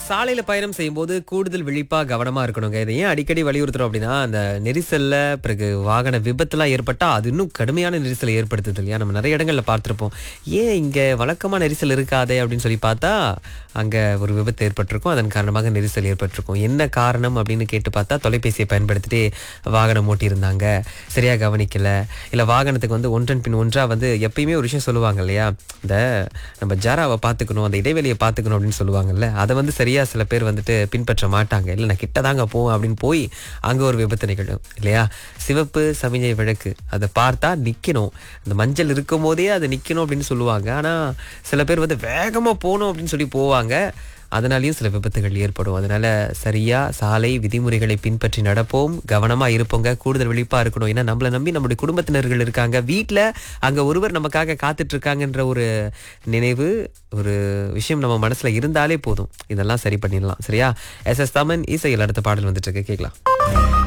சாலையில பயணம் செய்யும்போது கூடுதல் விழிப்பா கவனமா இருக்கணுங்க இதை ஏன் அடிக்கடி வலியுறுத்துறோம் அப்படின்னா அந்த நெரிசல்ல பிறகு வாகன விபத்துலாம் ஏற்பட்டா அது இன்னும் கடுமையான நெரிசலை ஏற்படுத்துது இல்லையா நம்ம நிறைய இடங்கள்ல பார்த்திருப்போம் ஏன் இங்க வழக்கமா நெரிசல் இருக்காதே அப்படின்னு சொல்லி பார்த்தா அங்க ஒரு விபத்து ஏற்பட்டிருக்கும் அதன் காரணமாக நெரிசல் ஏற்பட்டிருக்கும் என்ன காரணம் அப்படின்னு கேட்டு பார்த்தா தொலைபேசியை பயன்படுத்திட்டு வாகனம் ஓட்டியிருந்தாங்க சரியா கவனிக்கல இல்ல வாகனத்துக்கு வந்து ஒன்றன் பின் ஒன்றா வந்து எப்பயுமே ஒரு விஷயம் சொல்லுவாங்க இல்லையா இந்த நம்ம ஜாராவை பார்த்துக்கணும் அந்த இடைவெளியை பார்த்துக்கணும் அப்படின்னு சொல்லுவாங்கல்ல அதை வந்து சரியா சில பேர் வந்துட்டு பின்பற்ற மாட்டாங்க இல்லை நான் கிட்ட தாங்க போவேன் அப்படின்னு போய் அங்க ஒரு விபத்து நிகழும் இல்லையா சிவப்பு சமிஞ்சை விளக்கு அதை பார்த்தா நிக்கணும் அந்த மஞ்சள் இருக்கும் போதே அது நிக்கணும் அப்படின்னு சொல்லுவாங்க ஆனா சில பேர் வந்து வேகமா போகணும் அப்படின்னு சொல்லி போவாங்க அதனாலையும் சில விபத்துகள் ஏற்படும் அதனால சரியா சாலை விதிமுறைகளை பின்பற்றி நடப்போம் கவனமா இருப்போங்க கூடுதல் விழிப்பா இருக்கணும் ஏன்னா நம்மளை நம்பி நம்முடைய குடும்பத்தினர்கள் இருக்காங்க வீட்ல அங்க ஒருவர் நமக்காக காத்துட்டு இருக்காங்கன்ற ஒரு நினைவு ஒரு விஷயம் நம்ம மனசுல இருந்தாலே போதும் இதெல்லாம் சரி பண்ணிடலாம் சரியா எஸ் எஸ் தமன் இசையில் அடுத்த பாடல் வந்துட்டு இருக்கு கேட்கலாம்